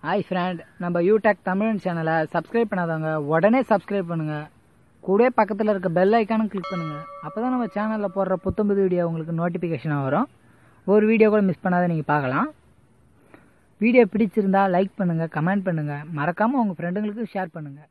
hi friend நம்ம யூடெக் தமிழ் சேனலை subscribe பண்ணாதவங்க உடனே சப்ஸ்கிரைப் பண்ணுங்க கூடவே பக்கத்தில் இருக்க பெல் ஐக்கானும் கிளிக் பண்ணுங்க அப்போ தான் நம்ம சேனலில் போடுற புத்தம்புது வீடியோ உங்களுக்கு நோட்டிஃபிகேஷனாக வரும் ஒரு வீடியோ கூட மிஸ் பண்ணாத நீங்கள் பார்க்கலாம் வீடியோ பிடிச்சிருந்தா லைக் பண்ணுங்கள் கமெண்ட் பண்ணுங்கள் மறக்காமல் உங்கள் ஃப்ரெண்டுங்களுக்கு ஷேர் பண்ணுங்கள்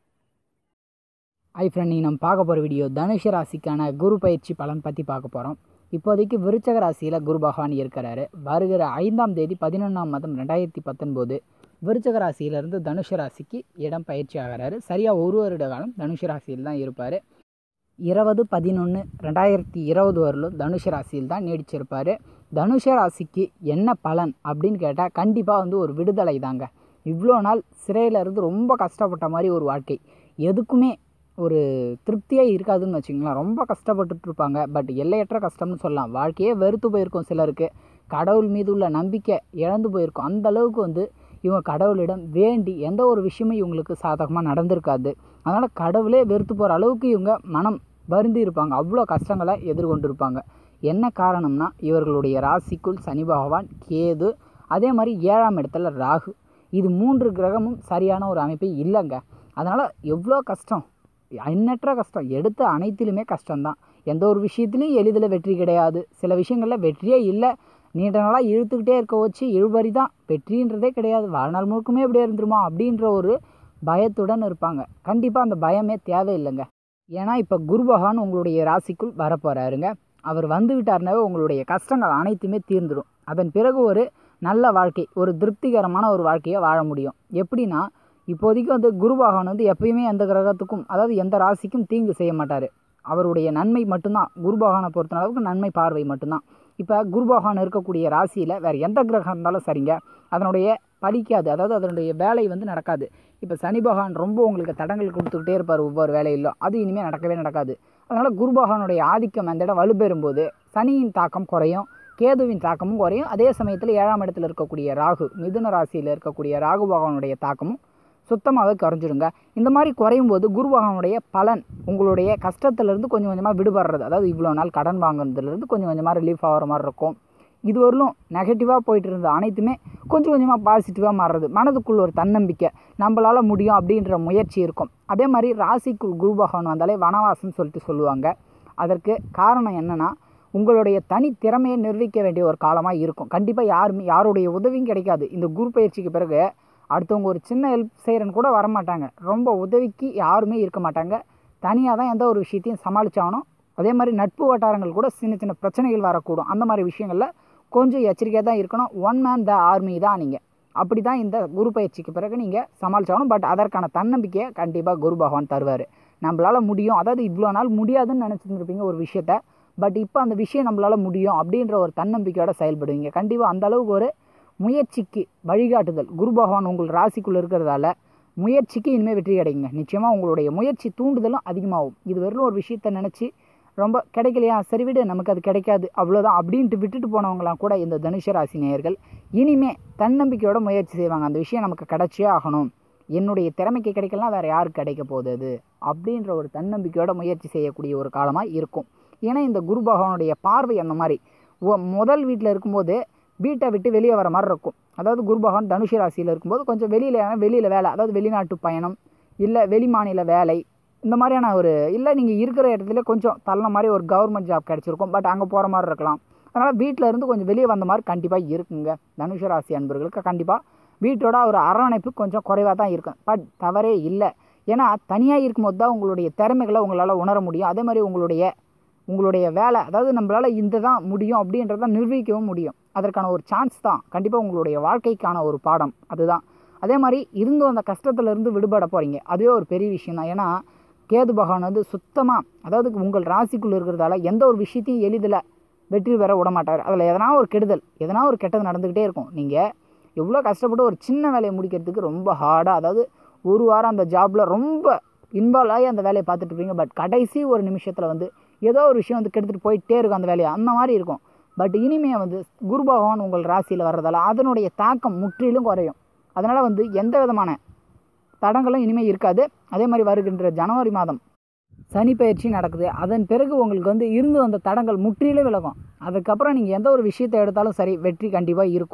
ஹாய் ஃப்ரெண்ட் நீங்கள் நம்ம பார்க்க போகிற வீடியோ தனுஷ ராசிக்கான குரு பயிற்சி பலன் பற்றி பார்க்க போகிறோம் இப்போதைக்கு விருச்சக ராசியில் குரு பகவான் இருக்கிறாரு வருகிற ஐந்தாம் தேதி பதினொன்றாம் மாதம் ரெண்டாயிரத்தி பத்தொன்பது விருச்சக ராசியிலிருந்து தனுஷ ராசிக்கு இடம் பயிற்சி ஆகிறாரு சரியாக ஒரு வருட காலம் தனுஷ ராசியில் தான் இருப்பார் இருபது பதினொன்று ரெண்டாயிரத்தி இருபது வரலும் தனுஷ ராசியில் தான் நீடிச்சிருப்பார் தனுஷ ராசிக்கு என்ன பலன் அப்படின்னு கேட்டால் கண்டிப்பாக வந்து ஒரு விடுதலை தாங்க இவ்வளோ நாள் சிறையில் இருந்து ரொம்ப கஷ்டப்பட்ட மாதிரி ஒரு வாழ்க்கை எதுக்குமே ஒரு திருப்தியாக இருக்காதுன்னு வச்சுங்களேன் ரொம்ப கஷ்டப்பட்டுட்டு இருப்பாங்க பட் எல்லையற்ற கஷ்டம்னு சொல்லலாம் வாழ்க்கையே வெறுத்து போயிருக்கும் சிலருக்கு கடவுள் மீது உள்ள நம்பிக்கை இழந்து போயிருக்கும் அந்த அளவுக்கு வந்து இவங்க கடவுளிடம் வேண்டி எந்த ஒரு விஷயமும் இவங்களுக்கு சாதகமாக நடந்திருக்காது அதனால் கடவுளே வெறுத்து போகிற அளவுக்கு இவங்க மனம் வருந்தி இருப்பாங்க அவ்வளோ கஷ்டங்களை எதிர்கொண்டு இருப்பாங்க என்ன காரணம்னா இவர்களுடைய ராசிக்குள் சனி பகவான் கேது அதே மாதிரி ஏழாம் இடத்துல ராகு இது மூன்று கிரகமும் சரியான ஒரு அமைப்பே இல்லைங்க அதனால் எவ்வளோ கஷ்டம் எண்ணற்ற கஷ்டம் எடுத்த அனைத்திலுமே கஷ்டம்தான் எந்த ஒரு விஷயத்துலையும் எளிதில் வெற்றி கிடையாது சில விஷயங்களில் வெற்றியே இல்லை நீண்ட நாளாக இழுத்துக்கிட்டே இருக்க வச்சு இழுபறி தான் வெற்றின்றதே கிடையாது வாழ்நாள் முழுக்குமே இப்படியே இருந்துருமா அப்படின்ற ஒரு பயத்துடன் இருப்பாங்க கண்டிப்பாக அந்த பயமே தேவையில்லைங்க ஏன்னா இப்போ குரு பகவான் உங்களுடைய ராசிக்குள் வரப்போகிறாருங்க அவர் வந்து விட்டார்னாவே உங்களுடைய கஷ்டங்கள் அனைத்துமே தீர்ந்துடும் அதன் பிறகு ஒரு நல்ல வாழ்க்கை ஒரு திருப்திகரமான ஒரு வாழ்க்கையை வாழ முடியும் எப்படின்னா இப்போதைக்கு வந்து குரு பகவான் வந்து எப்பயுமே எந்த கிரகத்துக்கும் அதாவது எந்த ராசிக்கும் தீங்கு செய்ய மாட்டார் அவருடைய நன்மை மட்டும்தான் குரு பகவானை பொறுத்த அளவுக்கு நன்மை பார்வை மட்டும்தான் இப்போ குரு பகவான் இருக்கக்கூடிய ராசியில் வேறு எந்த கிரகம் இருந்தாலும் சரிங்க அதனுடைய படிக்காது அதாவது அதனுடைய வேலை வந்து நடக்காது இப்போ சனி பகவான் ரொம்ப உங்களுக்கு தடங்கள் கொடுத்துக்கிட்டே இருப்பார் ஒவ்வொரு வேலையிலும் அது இனிமேல் நடக்கவே நடக்காது அதனால் குரு பகவானுடைய ஆதிக்கம் அந்த இடம் வலுப்பெறும்போது சனியின் தாக்கம் குறையும் கேதுவின் தாக்கமும் குறையும் அதே சமயத்தில் ஏழாம் இடத்துல இருக்கக்கூடிய ராகு மிதுன ராசியில் இருக்கக்கூடிய ராகு பகவானுடைய தாக்கமும் சுத்தமாகவே குறைஞ்சிருங்க இந்த மாதிரி குறையும் போது குரு பகவானுடைய பலன் உங்களுடைய கஷ்டத்துலேருந்து கொஞ்சம் கொஞ்சமாக விடுபடுறது அதாவது இவ்வளோ நாள் கடன் வாங்குறதுலேருந்து கொஞ்சம் கொஞ்சமாக ரிலீஃப் ஆகிற மாதிரி இருக்கும் இது வரலும் நெகட்டிவாக போயிட்டு இருந்த அனைத்துமே கொஞ்சம் கொஞ்சமாக பாசிட்டிவாக மாறுறது மனதுக்குள்ள ஒரு தன்னம்பிக்கை நம்மளால் முடியும் அப்படின்ற முயற்சி இருக்கும் அதே மாதிரி ராசிக்குள் குரு பகவான் வந்தாலே வனவாசம்னு சொல்லிட்டு சொல்லுவாங்க அதற்கு காரணம் என்னென்னா உங்களுடைய தனி திறமையை நிரூபிக்க வேண்டிய ஒரு காலமாக இருக்கும் கண்டிப்பாக யாருமே யாருடைய உதவியும் கிடைக்காது இந்த குரு பயிற்சிக்கு பிறகு அடுத்தவங்க ஒரு சின்ன ஹெல்ப் செய்கிறன்னு கூட வரமாட்டாங்க ரொம்ப உதவிக்கு யாருமே இருக்க மாட்டாங்க தனியாக தான் எந்த ஒரு விஷயத்தையும் சமாளிச்சாகணும் அதே மாதிரி நட்பு வட்டாரங்கள் கூட சின்ன சின்ன பிரச்சனைகள் வரக்கூடும் அந்த மாதிரி விஷயங்களில் கொஞ்சம் எச்சரிக்கையாக தான் இருக்கணும் ஒன் மேன் த ஆர்மி தான் நீங்கள் அப்படி தான் இந்த குரு பயிற்சிக்கு பிறகு நீங்கள் சமாளிச்சாகணும் பட் அதற்கான தன்னம்பிக்கையை கண்டிப்பாக குரு பகவான் தருவார் நம்மளால் முடியும் அதாவது இவ்வளோ நாள் முடியாதுன்னு நினச்சிருந்துருப்பீங்க ஒரு விஷயத்த பட் இப்போ அந்த விஷயம் நம்மளால் முடியும் அப்படின்ற ஒரு தன்னம்பிக்கையோட செயல்படுவீங்க கண்டிப்பாக அந்த அளவுக்கு ஒரு முயற்சிக்கு வழிகாட்டுதல் குரு பகவான் உங்கள் ராசிக்குள்ளே இருக்கிறதால முயற்சிக்கு இனிமேல் வெற்றி கிடைக்குங்க நிச்சயமாக உங்களுடைய முயற்சி தூண்டுதலும் அதிகமாகும் இது வெறும் ஒரு விஷயத்த நினச்சி ரொம்ப கிடைக்கலையா சரி விடு நமக்கு அது கிடைக்காது அவ்வளோதான் அப்படின்ட்டு விட்டுட்டு போனவங்களாம் கூட இந்த தனுஷ ராசி நேயர்கள் இனிமே தன்னம்பிக்கையோட முயற்சி செய்வாங்க அந்த விஷயம் நமக்கு கிடைச்சே ஆகணும் என்னுடைய திறமைக்கு கிடைக்கலாம் வேறு யாருக்கு கிடைக்க போகுது அது அப்படின்ற ஒரு தன்னம்பிக்கையோட முயற்சி செய்யக்கூடிய ஒரு காலமாக இருக்கும் ஏன்னா இந்த குரு பகவானுடைய பார்வை அந்த மாதிரி முதல் வீட்டில் இருக்கும்போது வீட்டை விட்டு வெளியே வர மாதிரி இருக்கும் அதாவது குரு பகவான் தனுஷ ராசியில் இருக்கும்போது கொஞ்சம் வெளியில் வெளியில் வேலை அதாவது வெளிநாட்டு பயணம் இல்லை வெளி மாநில வேலை இந்த மாதிரியான ஒரு இல்லை நீங்கள் இருக்கிற இடத்துல கொஞ்சம் தள்ள மாதிரி ஒரு கவர்மெண்ட் ஜாப் கிடச்சிருக்கும் பட் அங்கே போகிற மாதிரி இருக்கலாம் அதனால் வீட்டில் இருந்து கொஞ்சம் வெளியே வந்த மாதிரி கண்டிப்பாக இருக்குங்க தனுஷ ராசி அன்பர்களுக்கு கண்டிப்பாக வீட்டோட ஒரு அரவணைப்பு கொஞ்சம் குறைவாக தான் இருக்கும் பட் தவறே இல்லை ஏன்னா தனியாக இருக்கும்போது தான் உங்களுடைய திறமைகளை உங்களால் உணர முடியும் அதே மாதிரி உங்களுடைய உங்களுடைய வேலை அதாவது நம்மளால் இந்த தான் முடியும் அப்படின்றத நிரூபிக்கவும் முடியும் அதற்கான ஒரு சான்ஸ் தான் கண்டிப்பாக உங்களுடைய வாழ்க்கைக்கான ஒரு பாடம் அதுதான் அதே மாதிரி இருந்து அந்த கஷ்டத்துலேருந்து விடுபட போகிறீங்க அதுவே ஒரு பெரிய விஷயம் தான் ஏன்னா கேது பகவான் வந்து சுத்தமாக அதாவது உங்கள் ராசிக்குள்ளே இருக்கிறதால எந்த ஒரு விஷயத்தையும் எளிதில் வெற்றி பெற விட மாட்டார் அதில் எதனா ஒரு கெடுதல் எதனா ஒரு கெட்டது நடந்துக்கிட்டே இருக்கும் நீங்கள் எவ்வளோ கஷ்டப்பட்டு ஒரு சின்ன வேலையை முடிக்கிறதுக்கு ரொம்ப ஹார்டாக அதாவது ஒரு வாரம் அந்த ஜாபில் ரொம்ப இன்வால்வ் ஆகி அந்த வேலையை பார்த்துட்டு இருப்பீங்க பட் கடைசி ஒரு நிமிஷத்தில் வந்து ஏதோ ஒரு விஷயம் வந்து கெடுத்துட்டு போயிட்டே இருக்கும் அந்த வேலையை அந்த மாதிரி இருக்கும் பட் இனிமேல் வந்து குரு பகவான் உங்கள் ராசியில் வர்றதால அதனுடைய தாக்கம் முற்றிலும் குறையும் அதனால் வந்து எந்த விதமான தடங்களும் இனிமேல் இருக்காது அதே மாதிரி வருகின்ற ஜனவரி மாதம் சனி பயிற்சி நடக்குது அதன் பிறகு உங்களுக்கு வந்து இருந்து வந்த தடங்கள் முற்றிலும் விலகும் அதுக்கப்புறம் நீங்கள் எந்த ஒரு விஷயத்தை எடுத்தாலும் சரி வெற்றி கண்டிப்பாக இருக்கும்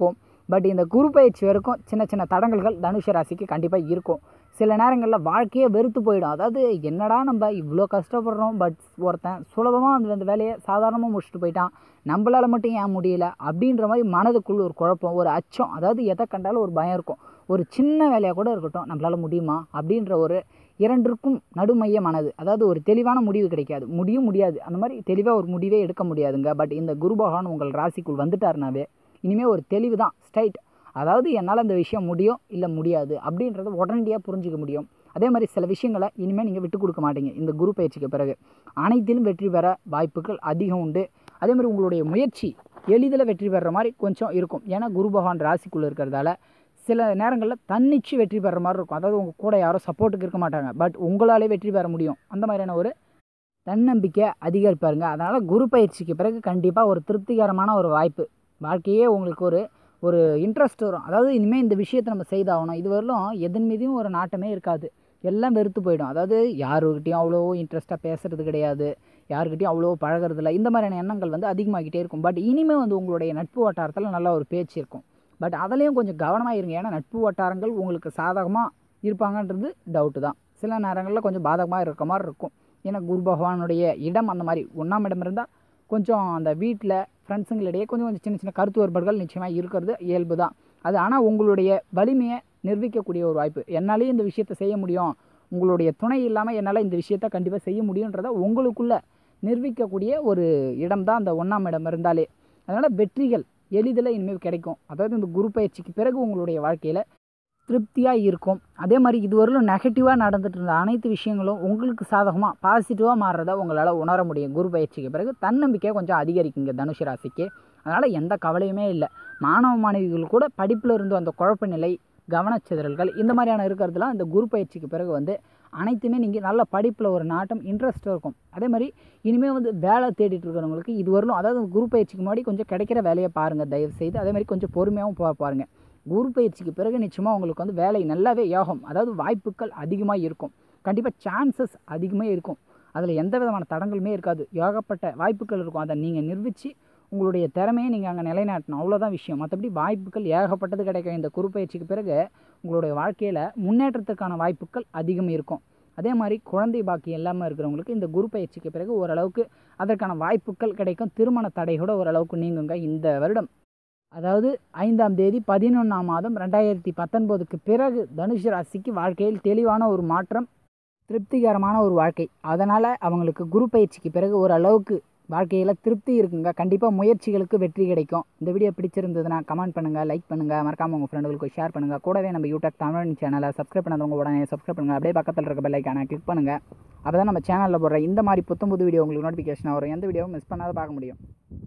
பட் இந்த குரு பயிற்சி வரைக்கும் சின்ன சின்ன தடங்கல்கள் தனுஷ ராசிக்கு கண்டிப்பாக இருக்கும் சில நேரங்களில் வாழ்க்கையே வெறுத்து போயிடும் அதாவது என்னடா நம்ம இவ்வளோ கஷ்டப்படுறோம் பட் ஒருத்தன் சுலபமாக அந்த அந்த வேலையை சாதாரணமாக முடிச்சுட்டு போயிட்டான் நம்மளால் மட்டும் ஏன் முடியல அப்படின்ற மாதிரி மனதுக்குள்ள ஒரு குழப்பம் ஒரு அச்சம் அதாவது எதை கண்டாலும் ஒரு பயம் இருக்கும் ஒரு சின்ன வேலையாக கூட இருக்கட்டும் நம்மளால் முடியுமா அப்படின்ற ஒரு இரண்டிற்கும் நடுமைய மனது அதாவது ஒரு தெளிவான முடிவு கிடைக்காது முடியும் முடியாது அந்த மாதிரி தெளிவாக ஒரு முடிவே எடுக்க முடியாதுங்க பட் இந்த குரு பகவான் உங்கள் ராசிக்குள் வந்துட்டாருனாவே இனிமேல் ஒரு தெளிவு தான் ஸ்ட்ரைட் அதாவது என்னால் இந்த விஷயம் முடியும் இல்லை முடியாது அப்படின்றத உடனடியாக புரிஞ்சிக்க முடியும் அதே மாதிரி சில விஷயங்களை இனிமேல் நீங்கள் விட்டு கொடுக்க மாட்டீங்க இந்த குரு பயிற்சிக்கு பிறகு அனைத்திலும் வெற்றி பெற வாய்ப்புகள் அதிகம் உண்டு அதே மாதிரி உங்களுடைய முயற்சி எளிதில் வெற்றி பெறுற மாதிரி கொஞ்சம் இருக்கும் ஏன்னா குரு பகவான் ராசிக்குள்ளே இருக்கிறதால சில நேரங்களில் தன்னிச்சு வெற்றி பெற மாதிரி இருக்கும் அதாவது உங்கள் கூட யாரும் சப்போர்ட்டுக்கு இருக்க மாட்டாங்க பட் உங்களாலே வெற்றி பெற முடியும் அந்த மாதிரியான ஒரு தன்னம்பிக்கை அதிகரிப்பாருங்க அதனால் குரு பயிற்சிக்கு பிறகு கண்டிப்பாக ஒரு திருப்திகரமான ஒரு வாய்ப்பு வாழ்க்கையே உங்களுக்கு ஒரு ஒரு இன்ட்ரெஸ்ட் வரும் அதாவது இனிமேல் இந்த விஷயத்தை நம்ம செய்தாகணும் இது வரலும் எதன் மீதும் ஒரு நாட்டமே இருக்காது எல்லாம் வெறுத்து போயிடும் அதாவது யாருக்கிட்டையும் அவ்வளோ இன்ட்ரெஸ்ட்டாக பேசுறது கிடையாது யாருக்கிட்டையும் அவ்வளோ பழகிறதில்ல இந்த மாதிரியான எண்ணங்கள் வந்து அதிகமாகிட்டே இருக்கும் பட் இனிமேல் வந்து உங்களுடைய நட்பு வட்டாரத்தில் நல்ல ஒரு பேச்சு இருக்கும் பட் அதுலேயும் கொஞ்சம் கவனமாக இருங்க ஏன்னா நட்பு வட்டாரங்கள் உங்களுக்கு சாதகமாக இருப்பாங்கன்றது டவுட்டு தான் சில நேரங்களில் கொஞ்சம் பாதகமாக இருக்க மாதிரி இருக்கும் ஏன்னா குரு பகவானுடைய இடம் அந்த மாதிரி ஒன்றாம் இடம் இருந்தால் கொஞ்சம் அந்த வீட்டில் ஃப்ரெண்ட்ஸுங்களிடையே கொஞ்சம் கொஞ்சம் சின்ன சின்ன கருத்து வேறுபாடுகள் நிச்சயமாக இருக்கிறது இயல்பு தான் அது ஆனால் உங்களுடைய வலிமையை நிரூபிக்கக்கூடிய ஒரு வாய்ப்பு என்னாலேயும் இந்த விஷயத்தை செய்ய முடியும் உங்களுடைய துணை இல்லாமல் என்னால் இந்த விஷயத்த கண்டிப்பாக செய்ய முடியுன்றதை உங்களுக்குள்ளே நிரூபிக்கக்கூடிய ஒரு இடம் தான் அந்த ஒன்றாம் இடம் இருந்தாலே அதனால் வெற்றிகள் எளிதில் இனிமேல் கிடைக்கும் அதாவது இந்த குரு பயிற்சிக்கு பிறகு உங்களுடைய வாழ்க்கையில் திருப்தியாக இருக்கும் அதே மாதிரி இதுவரையிலும் நெகட்டிவாக நடந்துட்டு இருந்த அனைத்து விஷயங்களும் உங்களுக்கு சாதகமாக பாசிட்டிவாக மாறுறத உங்களால் உணர முடியும் குரு பயிற்சிக்கு பிறகு தன்னம்பிக்கை கொஞ்சம் அதிகரிக்குங்க தனுஷ் ராசிக்கு அதனால் எந்த கவலையுமே இல்லை மாணவ மாணவிகள் கூட படிப்பில் இருந்து அந்த குழப்ப நிலை கவனச்சிதறல்கள் இந்த மாதிரியான இருக்கிறதுலாம் இந்த குரு பயிற்சிக்கு பிறகு வந்து அனைத்துமே நீங்கள் நல்ல படிப்பில் ஒரு நாட்டம் இன்ட்ரெஸ்ட் இருக்கும் அதே மாதிரி இனிமேல் வந்து வேலை தேடிட்டு இருக்கிறவங்களுக்கு இது வரலும் அதாவது குரு பயிற்சிக்கு முன்னாடி கொஞ்சம் கிடைக்கிற வேலையை பாருங்கள் தயவு செய்து அதே மாதிரி கொஞ்சம் பொறுமையாகவும் போ பாருங்கள் குரு பயிற்சிக்கு பிறகு நிச்சயமாக உங்களுக்கு வந்து வேலை நல்லாவே யோகம் அதாவது வாய்ப்புகள் அதிகமாக இருக்கும் கண்டிப்பாக சான்சஸ் அதிகமாக இருக்கும் அதில் எந்த விதமான தடங்களுமே இருக்காது ஏகப்பட்ட வாய்ப்புகள் இருக்கும் அதை நீங்கள் நிரூபித்து உங்களுடைய திறமையை நீங்கள் அங்கே நிலைநாட்டணும் அவ்வளோதான் விஷயம் மற்றபடி வாய்ப்புகள் ஏகப்பட்டது கிடைக்கும் இந்த குரு பயிற்சிக்கு பிறகு உங்களுடைய வாழ்க்கையில் முன்னேற்றத்துக்கான வாய்ப்புகள் அதிகம் இருக்கும் அதே மாதிரி குழந்தை பாக்கி எல்லாமே இருக்கிறவங்களுக்கு இந்த குரு பயிற்சிக்கு பிறகு ஓரளவுக்கு அதற்கான வாய்ப்புகள் கிடைக்கும் திருமண தடை கூட ஓரளவுக்கு நீங்குங்க இந்த வருடம் அதாவது ஐந்தாம் தேதி பதினொன்றாம் மாதம் ரெண்டாயிரத்தி பத்தொன்பதுக்கு பிறகு தனுஷ் ராசிக்கு வாழ்க்கையில் தெளிவான ஒரு மாற்றம் திருப்திகரமான ஒரு வாழ்க்கை அதனால் அவங்களுக்கு குரு பயிற்சிக்கு பிறகு ஓரளவுக்கு வாழ்க்கையில் திருப்தி இருக்குங்க கண்டிப்பாக முயற்சிகளுக்கு வெற்றி கிடைக்கும் இந்த வீடியோ பிடிச்சிருந்ததுன்னா கமெண்ட் பண்ணுங்கள் லைக் பண்ணுங்கள் மறக்காமல் உங்கள் ஃப்ரெண்டுகளுக்கு ஷேர் பண்ணுங்கள் கூடவே நம்ம யூடியூப் தமிழ் சேனலை சப்ஸ்கிரைப் பண்ணாதவங்க உடனே சப்ஸ்கிரைப் பண்ணுங்கள் அப்படியே பக்கத்தில் இருக்க பெல்லைக்கான கிளிக் பண்ணுங்கள் அப்போ தான் நம்ம சேனலில் போடுற இந்த மாதிரி புத்தம் புது வீடியோ உங்களுக்கு நோட்டிஃபிகேஷன் வரும் எந்த வீடியோவும் மிஸ் பண்ணாத பார்க்க முடியும்